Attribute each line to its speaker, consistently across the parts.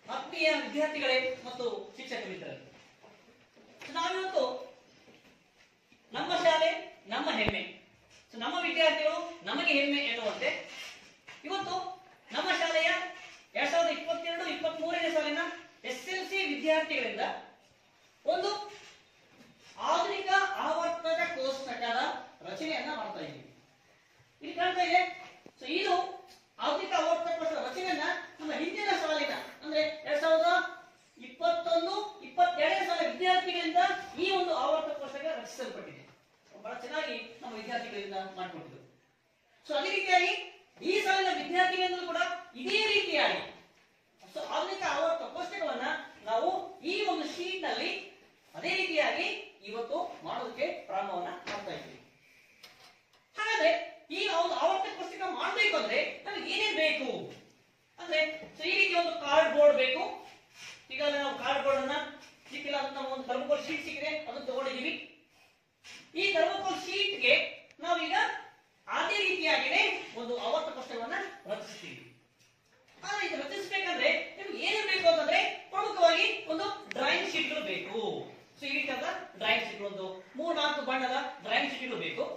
Speaker 1: ಆತ್ಮೀಯ ವಿದ್ಯಾರ್ಥಿಗಳೇ ಮತ್ತು ಶಿಕ್ಷಕ ಮಿತ್ರರೇ So, ನಾವಿವತ್ತು ನಮ್ಮ ಶಾಲೆ ನಮ್ಮ ಹೆಮ್ಮೆ So, ನಮ್ಮ ವಿದ್ಯಾರ್ಥಿಗಳು ನಮಗೆ ಹೆಮ್ಮೆ ಎನ್ನುವಂತೆ ಇವತ್ತು ನಮ್ಮ ಶಾಲೆಯ ಎರಡ್ ಸಾವಿರದ ಇಪ್ಪತ್ತೆರಡು ಇಪ್ಪತ್ತ್ ಮೂರನೇ ಸಾಲಿನ ಎಸ್ ಎಲ್ ಸಿ ವಿದ್ಯಾರ್ಥಿಗಳಿಂದ ಒಂದು ಆಧುನಿಕ ಆವರ್ತಕ ಕೋಷ್ಟಕದ ರಚನೆಯನ್ನ ಮಾಡ್ತಾ ಇದ್ದೀವಿ ಇಲ್ಲಿ ಕಾಣ್ತಾ ಇದೆ ಸೊ ಇದು ಆಧುನಿಕ ಆವರ್ತಕ ಕೋಷ್ಟಕ ರಚನೆಯನ್ನ ನಮ್ಮ ಹಿಂದಿನ ಸಾಲಿನ ಅಂದ್ರೆ ಎರಡ್ ಸಾವಿರದ ಇಪ್ಪತ್ತೊಂದು ಇಪ್ಪತ್ತೆರಡನೇ ಸಾಲ ವಿದ್ಯಾರ್ಥಿಗಳಿಂದ ಈ ಒಂದು ಆವರ್ತಕ ಕೋಷ್ಟಕ ರಚಿಸಲ್ಪಟ್ಟಿದೆ ಬಹಳ ಚೆನ್ನಾಗಿ ನಮ್ಮ ವಿದ್ಯಾರ್ಥಿಗಳಿಂದ ಮಾಡಿಕೊಟ್ಟಿದ್ರು ಸೊ ಅದೇ ರೀತಿಯಾಗಿ ಈ ಸಾಲಿನ ವಿದ್ಯಾರ್ಥಿಗಳಿಂದಲೂ ಕೂಡ ಇದೇ ರೀತಿಯಾಗಿ ಸೊ ಆಧುನಿಕ ಆವರ್ತ ಕೋಷ್ಟಕವನ್ನ ನಾವು ಈ ಒಂದು ಶೀಟ್ ನಲ್ಲಿ ಅದೇ ರೀತಿಯಾಗಿ ಇವತ್ತು ಮಾಡೋದಕ್ಕೆ ಪ್ರಾರಂಭವನ್ನ ಮಾಡ್ತಾ ಇದ್ದೀವಿ ಹಾಗಾದ್ರೆ ಈ ಒಂದು ಆವರ್ತ ಪುಸ್ತಕ ಮಾಡಬೇಕು ಅಂದ್ರೆ ನಮಗೆ ಏನೇನ್ ಬೇಕು ಅಂದ್ರೆ ಸೊ ಈ ರೀತಿ ಒಂದು ಕಾರ್ಡ್ ಬೋರ್ಡ್ ಬೇಕು ಈಗಾಗಲೇ ನಾವು ಕಾರ್ಡ್ ಬೋರ್ಡ್ ಅನ್ನ ಸಿಕ್ಕಿಲ್ಲ ಅಂತ ನಾವು ಒಂದು ಥರ್ಮೋಕೋಲ್ ಶೀಟ್ ಸಿಕ್ಕಿದೆ ಅದನ್ನು ತಗೊಂಡಿದ್ದೀವಿ ಈ ಥರ್ಮೋಕೋಲ್ ಶೀಟ್ಗೆ ನಾವೀಗ ಅದೇ ರೀತಿಯಾಗಿನೇ ಒಂದು ಆವರ್ತ ಪುಸ್ತಕವನ್ನ ರಚಿಸ್ತೀವಿ ಆದ್ರೆ ಇದು ರಚಿಸಬೇಕಂದ್ರೆ ನಿಮ್ಗೆ ಏನೇನ್ ಬೇಕು ಅಂತಂದ್ರೆ ಪ್ರಮುಖವಾಗಿ ಒಂದು ಡ್ರಾಯಿಂಗ್ ಶೀಟ್ಗಳು ಬೇಕು ಸೊ ಈ ರೀತಿಯಾದ ಡ್ರಾಯಿಂಗ್ ಶೀಟ್ ಒಂದು ಮೂರ್ ನಾಲ್ಕು ಬಣ್ಣದ ಡ್ರಾಯಿಂಗ್ ಶೀಟ್ಗಳು ಬೇಕು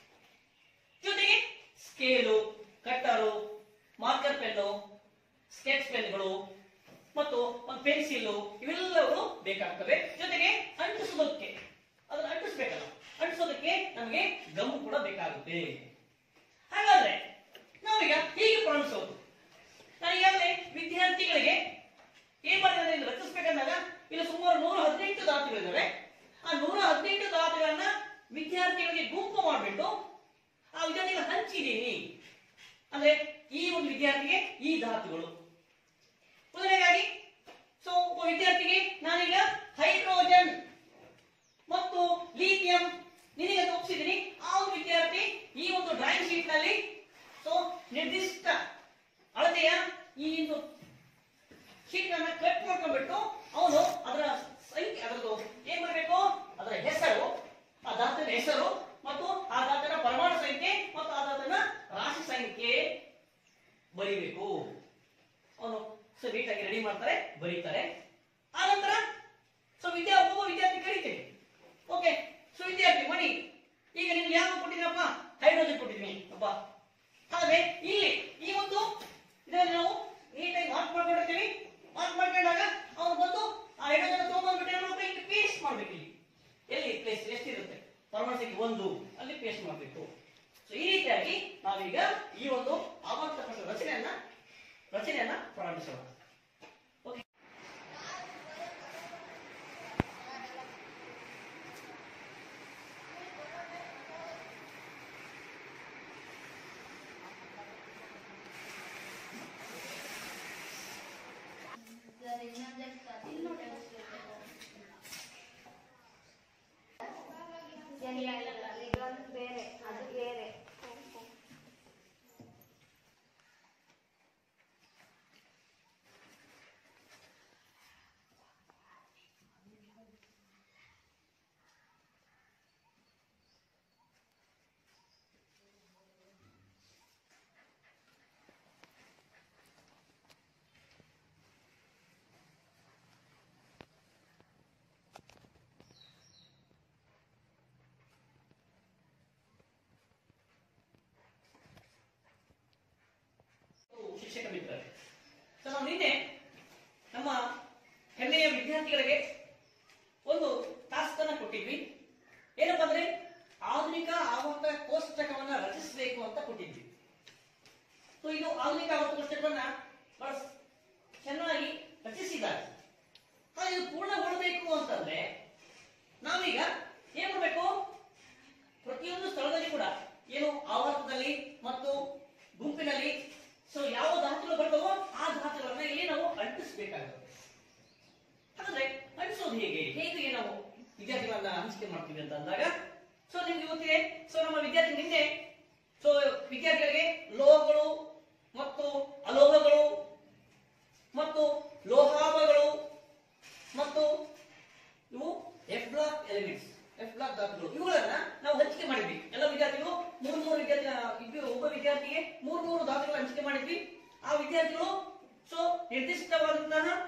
Speaker 1: ಜೊತೆಗೆ scale cutter marker pen sketch ಪೆನ್ಗಳು ಮತ್ತು ಒಂದು ಪೆನ್ಸಿಲ್ ಇವೆಲ್ಲಗಳು ಬೇಕಾಗ್ತವೆ ಜೊತೆಗೆ ಅಂಟಿಸೋದಕ್ಕೆ ಅದನ್ನ ಅಂಟಿಸ್ಬೇಕಲ್ಲ ಅಂಟಿಸೋದಕ್ಕೆ ನಮಗೆ ಗಮ್ ಕೂಡ ಬೇಕಾಗುತ್ತೆ ಹಾಗಾದ್ರೆ ನಾವೀಗ ಹೀಗೆ ಪ್ರಾರಂಭಿಸೋದು ನಾನು ಈಗಾಗಲೇ ವಿದ್ಯಾರ್ಥಿಗಳಿಗೆ ಏನ್ ಮಾಡಿದ್ರೆ ಇದು ರಚಿಸ್ಬೇಕಂದಾಗ ಇಲ್ಲಿ ಸುಮಾರು ನೂರ ಹದಿನೆಂಟು ದಾತುಗಳಿದ್ದಾವೆ ಆ ನೂರ ಹದಿನೆಂಟು ದಾತುಗಳನ್ನ ವಿದ್ಯಾರ್ಥಿಗಳಿಗೆ ಗುಂಪು ಮಾಡಿಬಿಟ್ಟು ಆ ವಿದ್ಯಾರ್ಥಿಗಳು ಹಂಚಿದೀನಿ ಅಂದ್ರೆ ಈ ಒಂದು ವಿದ್ಯಾರ್ಥಿಗೆ ಈ ಧಾತುಗಳು ಉದಾಹರಣೆಗಾಗಿ ಸೊ ಒಬ್ಬ ವಿದ್ಯಾರ್ಥಿಗೆ ನಾನೀಗ ಹೈಡ್ರೋಜನ್ ಮತ್ತು ಲಿಥಿಯಂ ನಿನಗೆ ಒಪ್ಪಿಸಿದ್ದೀನಿ ಆ ಒಂದು ವಿದ್ಯಾರ್ಥಿ ಈ ಒಂದು ಡ್ರಾಯಿಂಗ್ ಶೀಟ್ ನಲ್ಲಿ ಸೊ ನಿರ್ದಿಷ್ಟ ಅಳತೆಯ ಈ ಒಂದು ಶೀಟ್ ಅನ್ನ ಕಟ್ ಮಾಡ್ಕೊಂಡ್ಬಿಟ್ಟು ಅವನು ಅದರ ಸಂಖ್ಯೆ ಅದರದ್ದು ಏನ್ ಮಾಡಬೇಕು ಅದರ ಹೆಸರು ಆ ಧಾತುವಿನ ಹೆಸರು ಮತ್ತು ಆ ಧಾತುವಿನ ಪರಮಾಣು ಸಂಖ್ಯೆ ಮತ್ತು ಆ ಧಾತುವಿನ ರಾಶಿ ಸಂಖ್ಯೆ ಬರೀಬೇಕು ಅವನು ಸೊ ನೀಟಾಗಿ ರೆಡಿ ಮಾಡ್ತಾರೆ ಬರೀತಾರೆ ಆ ನಂತರ ಸೊ ವಿದ್ಯಾ ಒಬ್ಬ ವಿದ್ಯಾರ್ಥಿ ಕರೀತೇವೆ ಓಕೆ ಸೊ ವಿದ್ಯಾರ್ಥಿ ಮಣಿ ಈಗ ನಿಮ್ಗೆ ಯಾವ ಕೊಟ್ಟಿದ್ದೀರಪ್ಪ ಹೈಡ್ರೋಜನ್ ಕೊಟ್ಟಿದ್ದೀನಿ ಅಪ್ಪ ಆದ್ರೆ ಇಲ್ಲಿ ಈ ಒಂದು ಇದರಲ್ಲಿ ನಾವು ನೀಟಾಗಿ ಮಾರ್ಕ್ ಮಾಡ್ಕೊಂಡಿರ್ತೀವಿ ಮಾರ್ಕ್ ಮಾಡ್ಕೊಂಡಾಗ ಅವನು ಬಂದು ಆ ಹೈಡ್ರೋಜನ್ ತಗೊಂಡ್ಬಿಟ್ಟು ಏನು ಮಾಡ್ಬೇಕು ಇಲ್ಲಿ ಪೇಸ್ಟ್ ಮಾಡ್ಬೇಕು ಇಲ್ಲಿ ಎಲ್ಲಿ ಪ್ಲೇಸ್ ಎಷ್ಟಿರುತ್ತೆ ಪರಮಾಣು ಸಂಖ್ಯೆ ಒಂದು ಅಲ್ಲಿ ಪೇಸ್ಟ್ ಮಾಡಬೇಕು ಸೊ ಈ ರೀತಿಯಾಗಿ ನಾವೀಗ ಈ ಒಂದು ಆವರ್ತಕ ರಚನೆಯನ್ನ ರಚನೆಯನ್ನ ಪ್ರಾರಂಭಿಸೋಣ ಓಕೆ
Speaker 2: ಇದೊಂದು ಬೇರೆ ಅದು ಬೇರೆ
Speaker 1: ಶಿಕ್ಷಕ ಮಿತ್ರರೇ ಸೊ ನಾವು ನಿನ್ನೆ ನಮ್ಮ ಹೆಮ್ಮೆಯ ವಿದ್ಯಾರ್ಥಿಗಳಿಗೆ ಒಂದು ಟಾಸ್ಕ್ ಅನ್ನ ಕೊಟ್ಟಿದ್ವಿ ಏನಪ್ಪಾ ಅಂದ್ರೆ ಆಧುನಿಕ ಆವರ್ತ ಕೋಷ್ಟಕವನ್ನ ರಚಿಸಬೇಕು ಅಂತ ಕೊಟ್ಟಿದ್ವಿ ಸೊ ಇದು ಆಧುನಿಕ ಆವರ್ತ ಕೋಷ್ಟಕವನ್ನ ಬಹಳ ಚೆನ್ನಾಗಿ ರಚಿಸಿದ್ದಾರೆ ಆದ್ರೆ ಇದು ಪೂರ್ಣಗೊಳ್ಳಬೇಕು ಅಂತಂದ್ರೆ ನಾವೀಗ ಏನ್ ಮಾಡ್ಬೇಕು ಪ್ರತಿಯೊಂದು ಸ್ಥಳದಲ್ಲಿ ಕೂಡ ಏನು ಆವರ್ತದಲ್ಲಿ ಮತ್ತು ಗುಂಪಿನಲ್ಲಿ ಸೊ ಯಾವ ಧಾತುಗಳು ಬರ್ತವೋ ಆ ಧಾತುಗಳನ್ನ ಇಲ್ಲಿ ನಾವು ಅಂಟಿಸಬೇಕಾಗುತ್ತೆ ಹಾಗಾದ್ರೆ ಅಂಟಿಸೋದು ಹೇಗೆ ಹೇಗೆ ನಾವು ವಿದ್ಯಾರ್ಥಿಗಳನ್ನ ಹಂಚಿಕೆ ಮಾಡ್ತೀವಿ ಅಂತ ಅಂದಾಗ ಸೊ ನಿಮ್ಗೆ ಗೊತ್ತಿದೆ ಸೊ ನಮ್ಮ ವಿದ್ಯಾರ್ಥಿ ನಿನ್ನೆ ಸೊ ವಿದ್ಯಾರ್ಥಿಗಳಿಗೆ ಲೋಹಗಳು ಮತ್ತು ಅಲೋಹಗಳು ಮತ್ತು ಲೋಹಾಭಗಳು ಮತ್ತು ಇವು F block elements F block ಧಾತುಗಳು ಇವುಗಳನ್ನ ನಾವು ಹಂಚಿಕೆ ಮಾಡಿದ್ವಿ ಎಲ್ಲ ವಿದ್ಯಾರ್ಥಿಗಳು ಮೂರು ಮೂರು ವಿದ್ಯಾರ್ಥಿ ಇಬ್ಬರು ಒಬ್ಬ ವಿದ್ಯಾರ್ಥಿಗೆ ಮೂರು ಮೂರು ಧಾತುಗಳು ಹಂಚಿಕೆ ಮಾಡಿದ್ವಿ ಆ ವಿದ್ಯಾರ್ಥಿಗಳು ಸೊ ನಿರ್ದಿಷ್ಟವಾದಂತಹ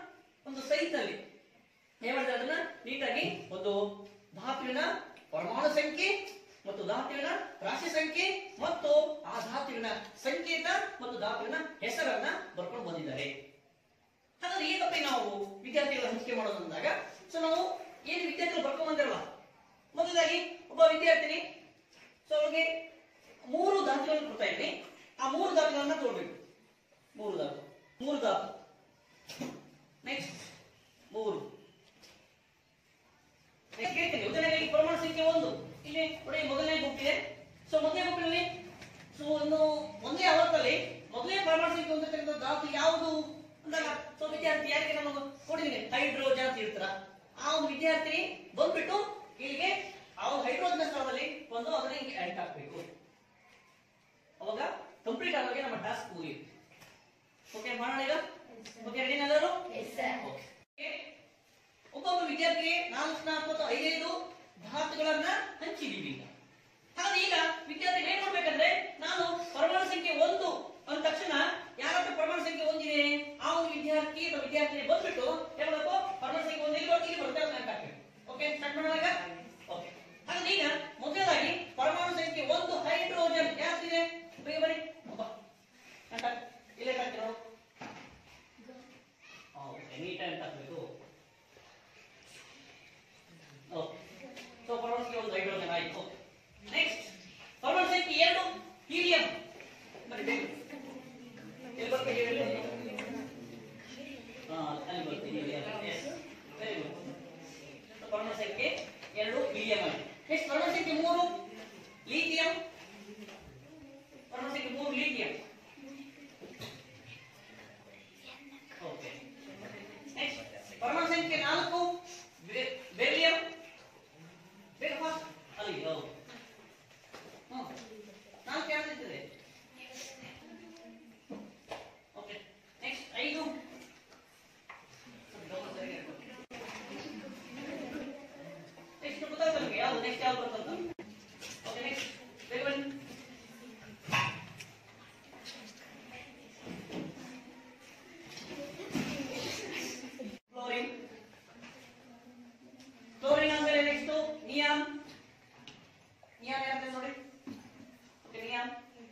Speaker 1: ಒಂದು ಸೈಟ್ನಲ್ಲಿ ಏನ್ ಮಾಡ್ತಾರೆ ಅದನ್ನ ನೀಟಾಗಿ ಒಂದು ಧಾತುವಿನ ಪರಮಾಣು ಸಂಖ್ಯೆ ಮತ್ತು ಧಾತುವಿನ ರಾಶಿ ಸಂಖ್ಯೆ ಮತ್ತು ಆ ಧಾತುವಿನ ಸಂಕೇತ ಮತ್ತು ಧಾತುವಿನ ಹೆಸರನ್ನ ಬರ್ಕೊಂಡು ಬಂದಿದ್ದಾರೆ ಹಾಗಾದ್ರೆ ಏನಪ್ಪ ನಾವು ವಿದ್ಯಾರ್ಥಿಗಳ ಹಂಚಿಕೆ ಮಾಡೋದು ಅಂದಾಗ ಸೊ ನಾವು ಏನು ವಿದ್ಯಾರ್ಥಿಗಳು ಬರ್ಕೊಂಡ್ ಬಂದಿರಲ್ಲ ಮೊದಲಾಗಿ ಒಬ್ಬ ವಿದ್ಯಾರ್ಥಿನಿ ಸೊ ಅವ್ರಿಗೆ ಮೂರು ಧಾತುಗಳನ್ನು ಕೊಡ್ತಾ ಇದ್ದೀನಿ ಆ ಮೂರು ಧಾತುಗಳನ್ನ ತಗೊಳ್ಬೇಕು ಮೂರು ಧಾತು ಮೂರು ಧಾತು ನೆಕ್ಸ್ಟ್ ಮೂರು Next ಹೇಳ್ತೀನಿ ಉದಾಹರಣೆಗೆ ಪರಮಾಣು ಸಂಖ್ಯೆ ಒಂದು ಇಲ್ಲಿ ನೋಡಿ ಮೊದಲನೇ ಗುಂಪ್ ಇದೆ ಸೊ ಮೊದಲನೇ ಗುಂಪಿನಲ್ಲಿ ಸೊ ಒಂದು ಒಂದೇ ಅವತ್ತಲ್ಲಿ ಮೊದಲನೇ ಪರಮಾಣು ಸಂಖ್ಯೆ ಹೊಂದಿರತಕ್ಕಂಥ ಧಾತು ಯಾವುದು ಅಂದಾಗ ಸೊ ವಿದ್ಯಾರ್ಥಿ ಯಾರಿಗೆ ನಾನು ಕೊಟ್ಟಿದ್ದೀನಿ ಹೈಡ್ರೋಜನ್ ಅಂತ ಹೇಳ್ತಾರ ಆ ಒಂದು ವಿದ್ಯಾರ್ಥಿ ಬಂದ್ಬಿಟ್ಟು ಇಲ್ಲಿಗೆ ಆ ಒಂದು ಹೈಡ್ರೋಜನ್ ಸ್ಥಳದಲ್ಲಿ ಒಂದು ಅದನ್ನ ಹಿಂಗೆ ಆಡ್ ಹಾಕ್ಬೇಕು ಅವಾಗ ಕಂಪ್ಲೀಟ್ ಆಗೋಗೆ ನಮ್ಮ ಟಾಸ್ಕ್ ಮುಗಿಯುತ್ತೆ ಓಕೆ ಮಾಡೋಣ ಈಗ ಓಕೆ ರೆಡಿ ಎಲ್ಲರೂ ಓಕೆ ಒಬ್ಬೊಬ್ಬ ವಿದ್ಯಾರ್ಥಿಗೆ ನಾಲ್ಕು ನಾಲ್ಕು ಅಥವಾ ಐದೈದು ಧಾತುಗಳನ್ನ ಹಂಚಿದೀವಿ ಈಗ ಹಾಗಾದ್ರೆ ಈಗ ವಿದ್ಯಾರ್ಥಿ ಏನ್ ಮಾಡ್ಬೇಕಂದ್ರೆ ನಾನು ಪರಮಾಣು ಸಂಖ್ಯೆ ಒಂದು ಅಂದ ತಕ್ಷಣ ಯಾರತ್ರ ಪರಮಾಣು ಸಂಖ್ಯೆ ಒಂದಿದೆ ಆ ಒಂದು ವಿದ್ಯಾರ್ಥಿ ಅಥವಾ ವಿದ್ಯಾರ್ಥಿನಿ ಬಂದ್ಬಿಟ್ಟು ಏನ್ ಮಾಡ್ಬೇಕು ಪರಮಾಣು ಸಂಖ್ಯೆ ಒಂದು ಇಲ್ಲಿ ಬರುತ್ತೆ, ಇಲ್ಲಿ ಬರುತ್ತೆ ಅಂತ ಹಾಕ್ಬೇಕು ಓಕೆ ಸ್ಟಾರ್ಟ್ ಮಾಡೋಣ ಈಗ ಓಕೆ ಹಾಗಾದ್ರೆ ಈಗ ಮೊದಲದಾಗಿ ಪರಮಾಣು ಸಂಖ್ಯೆ ಒಂದು ಹೈಡ್ರೋಜನ್ ಯಾವ್ದಿದೆ ಬೇಗ ಬನ್ನಿ ಒಬ್ಬ ಇಲ್ಲೇ ಹಾಕ್ತೀರ ನೋಡು ಓಕೆ ನೀಟಾಗಿ ಅಂತ ಹಾಕ್ಬೇಕು ಓಕೆ ಸೊ ಪರಮಾಣು ಸಂಖ್ಯೆ ಒಂದು ಹೈಡ್ರೋಜನ್ ಆಯ್ತು ಓಕೆ ನೆಕ್ಸ್ಟ್ ಪರಮಾಣು ಸಂಖ್ಯೆ ಎರಡು ಹೀಲಿಯಂ ಬನ್ನಿ ಬೇಗ ಎಲ್ಲಿ ಬರ್ಬೇಕು ಹೇಳಿ ಹಾ ಅಲ್ಲಿ ಬರ್ತೀನಿ ಎಸ್ ವೆರಿ ಗುಡ್ ಪರಮಾಣು ಸಂಖ್ಯೆ ಎರಡು ಹೀಲಿಯಂ ಆಗಿದೆ ನೆಕ್ಸ್ಟ್ ಪರಮಾಣು ಸಂಖ್ಯೆ ಮೂರು ಲೀಥಿಯಂ ಪರಮಾಣು ಸಂಖ್ಯೆ ಮೂರು ಲೀಥಿಯಂ ಓಕೆ ನೆಕ್ಸ್ಟ್ ಪರಮಾಣು ಸಂಖ್ಯೆ ನಾಲ್ಕು ಬೆ- ಬೆರಿಲಿಯಂ ಬೇಗ ಫಾಸ್ಟ್ ಅಲ್ಲಿ ಹೌದು ಹ್ಮ್ ನಾಲ್ಕು ಯಾವ್ದಿರ್ತದೆ ಓಕೆ ನೆಕ್ಸ್ಟ್ ಐದು ನೆಕ್ಸ್ಟ್ ಗೊತ್ತಾಗ್ತದೆ ನಿಮಗೆ ಯಾವ್ದು ನೆಕ್ಸ್ಟ್ ಯಾವ್ದು ಬರ್ತಂತ ಓಕೆ ನೆಕ್ಸ್ಟ್ ಬೇಗ ಬನ್ನಿ ಕ್ಲೋರಿನ್ ಕ್ಲೋರಿನ್ ಆದ್ಮೇಲೆ ನೆಕ್ಸ್ಟ್ ನಿಯಾನ್ ನಿಯಾನ್ ಯಾವ್ದು ನೋಡಿ ಓಕೆ ನಿಯಾನ್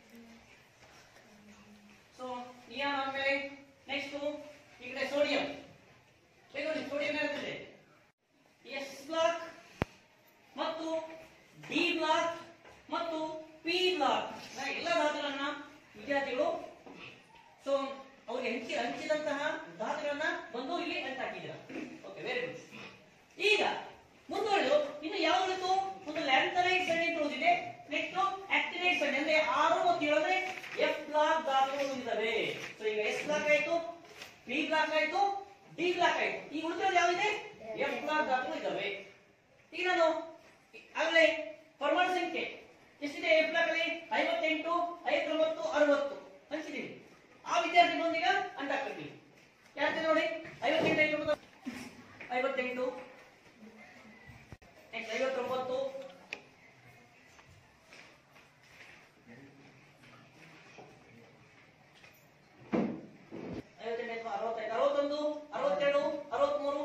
Speaker 1: ಸೊ ನಿಯಾನ್ ಆದ್ಮೇಲೆ ನೆಕ್ಸ್ಟ್ ಈ ಕಡೆ ಸೋಡಿಯಂ ಬೇಗ ನೋಡಿ ಸೋಡಿಯಂ ಯಾವ್ದಿದೆ ಎಸ್ ಬ್ಲಾಕ್ ಮತ್ತು ಡಿ ಬ್ಲಾಕ್ ಮತ್ತು ಪಿ ಬ್ಲಾಕ್ ಎಲ್ಲ ಧಾತುಗಳನ್ನ ವಿದ್ಯಾರ್ಥಿಗಳು ಸೊ ಅವ್ರಿಗೆ ಹಂಚಿ ಹಂಚಿದಂತಹ ಧಾತುಗಳನ್ನ ಬಂದು ಇಲ್ಲಿ ಹಾಕಿದ್ದೀರಾ ಓಕೆ ವೆರಿ ಗುಡ್ ಈಗ ಮುಂದುವರೆದು ಇನ್ನು ಯಾವ ಉಳಿತು ಒಂದು ಲ್ಯಾಂಥನೈಟ್ ಸರಣಿ ಅಂತ ಉಳಿದಿದೆ ನೆಕ್ಸ್ಟ್ ಆಕ್ಟಿನೇಟ್ ಸರಣಿ ಅಂದ್ರೆ ಆರು ಮತ್ತು ಏಳು ಅಂದ್ರೆ ಎಫ್ ಬ್ಲಾಕ್ ಧಾತುಗಳು ಉಳಿದಿದ್ದಾವೆ ಸೊ ಈಗ ಎಸ್ ಬ್ಲಾಕ್ ಆಯ್ತು ಪಿ ಬ್ಲಾಕ್ ಆಯ್ತು ಡಿ ಬ್ಲಾಕ್ ಆಯ್ತು ಈಗ ಉಳಿದಿರೋದು ಯಾವಿದೆ ಎಫ್ ಬ್ಲಾಕ್ ಧಾತುಗಳು ಇದ್ದಾವೆ ಈಗ ನಾನು ಆಗಲೇ ಪರಮಾಣು ಸಂಖ್ಯೆ ಎಷ್ಟಿದೆ ಎಫ್ ಬ್ಲಾಕ್ ಅಲ್ಲಿ ಐವತ್ತೆಂಟು ಐವತ್ತೊಂಬತ್ತು ಅರವತ್ತು ಹಂಚಿದೀವಿ ಆ ವಿದ್ಯಾರ್ಥಿ ಬಂದೀಗ ಅಂಟಾಕ್ತೀವಿ ಯಾರ್ತಿ ನೋಡಿ ಐವತ್ತೆಂಟು ಐವತ್ತೊಂಬತ್ತು ಐವತ್ತೆಂಟು ನೆಕ್ಸ್ಟ್ ಐವತ್ತೊಂಬತ್ತು ಐವತ್ತೆಂಟು ಅರವತ್ತೈದು ಅರವತ್ತೊಂದು ಅರವತ್ತೆರಡು ಅರವತ್ಮೂರು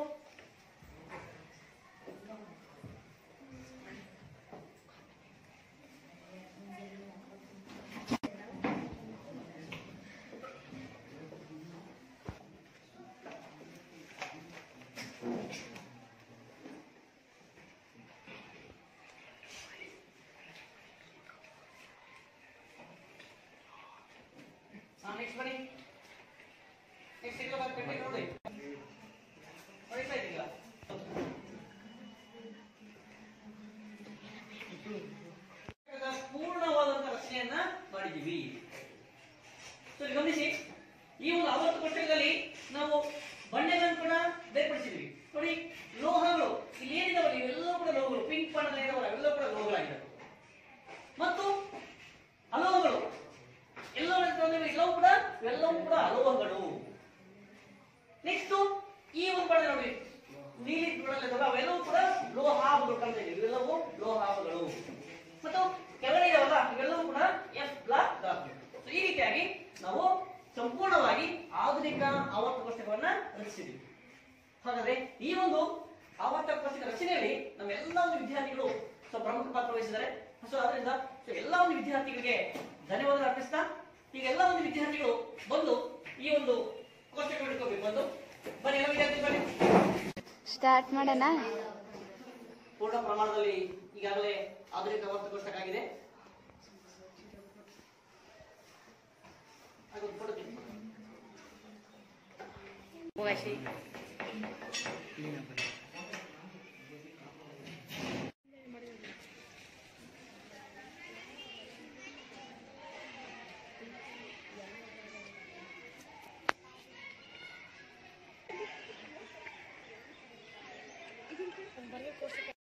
Speaker 1: ಹಾ ನೆಕ್ಸ್ಟ್ ಬನ್ನಿ ನೆಕ್ಸ್ಟ್ ಇಲ್ಲ ಬಂದ್ಬಿಟ್ಟು ನೋಡಿ ಹೊಡಿತಾ ಇದೀಗ ಪೂರ್ಣವಾದಂತಹ ರಚನೆಯನ್ನ ಮಾಡಿದ್ದೀವಿ ಸೊ ಇಲ್ಲಿ ಗಮನಿಸಿ ಈ ಒಂದು ಅವತ್ತು ಪುಸ್ತಕದಲ್ಲಿ ನಾವು ಬಣ್ಣಗಳನ್ನು ಕೂಡ ಬೇರ್ಪಡಿಸಿದ್ವಿ ನೋಡಿ ಲೋಹಗಳು ಇಲ್ಲಿ ಏನಿದಾವಲ್ಲ ಇವೆಲ್ಲವೂ ಕೂಡ ಲೋಹಗಳು ಪಿಂಕ್ ಬಣ್ಣದಲ್ಲಿ ಇದಾವಲ್ಲ ಅವೆಲ್ಲವೂ ಕೂಡ ಲೋಹಗಳಾಗಿದ್ದಾವೆ ಮತ್ತು ಅಲೋಹಗಳು ಎಲ್ಲವೂ ಎಲ್ಲವೂ ಕೂಡ ಇವೆಲ್ಲವೂ ಕೂಡ ಅಲೋಹಗಳು ನೆಕ್ಸ್ಟ್ ಈ ಒಂದು ಬಣ್ಣ ನೋಡಿ ನೀಲಿ ಬಣ್ಣದಲ್ಲಿದ್ದಾವೆ ಅವೆಲ್ಲವೂ ಕೂಡ ಲೋಹಾವುಗಳು ಕಾಣ್ತಾ ಇವೆ ಇವೆಲ್ಲವೂ ಲೋಹಾವುಗಳು ಮತ್ತು ಕೆಳಗಡೆ ಇದಾವಲ್ಲ ಇವೆಲ್ಲವೂ ಕೂಡ ಎಫ್ ಬ್ಲಾಕ್ ಧಾತು So, ಈ ರೀತಿಯಾಗಿ ನಾವು ಸಂಪೂರ್ಣವಾಗಿ ಆಧುನಿಕ ಆವರ್ತ ಪುಸ್ತಕವನ್ನ ರಚಿಸಿದ್ದೀವಿ ಹಾಗಾದ್ರೆ ಈ ಒಂದು ಆವರ್ತಕ ಪತ್ರಿಕೆ ರಚನೆಯಲ್ಲಿ ನಮ್ಮೆಲ್ಲ ಒಂದು ವಿದ್ಯಾರ್ಥಿಗಳು ಸೊ ಪ್ರಮುಖ ಪಾತ್ರ ವಹಿಸಿದ್ದಾರೆ ಸೊ ಅದರಿಂದ ಸೊ ಎಲ್ಲ ಒಂದು ವಿದ್ಯಾರ್ಥಿಗಳಿಗೆ ಧನ್ಯವಾದ ಅರ್ಪಿಸ್ತಾ ಈಗ ಎಲ್ಲ ಒಂದು ವಿದ್ಯಾರ್ಥಿಗಳು ಬಂದು ಈ ಒಂದು ಕೋಷ್ಟಕ ಹಿಡ್ಕೋಬೇಕು ಬಂದು ಬನ್ನಿ ಎಲ್ಲ ವಿದ್ಯಾರ್ಥಿ ಬನ್ನಿ
Speaker 2: ಸ್ಟಾರ್ಟ್ ಮಾಡೋಣ
Speaker 1: ಪೂರ್ಣ ಪ್ರಮಾಣದಲ್ಲಿ ಈಗಾಗಲೇ ಆಧುನಿಕ ಆವರ್ತ ಕೋಷ್ಟಕ ಆಗಿದೆ ಹಾಗೊಂದು photo ತೆಗೆದುಕೊಳ್ಳಿ.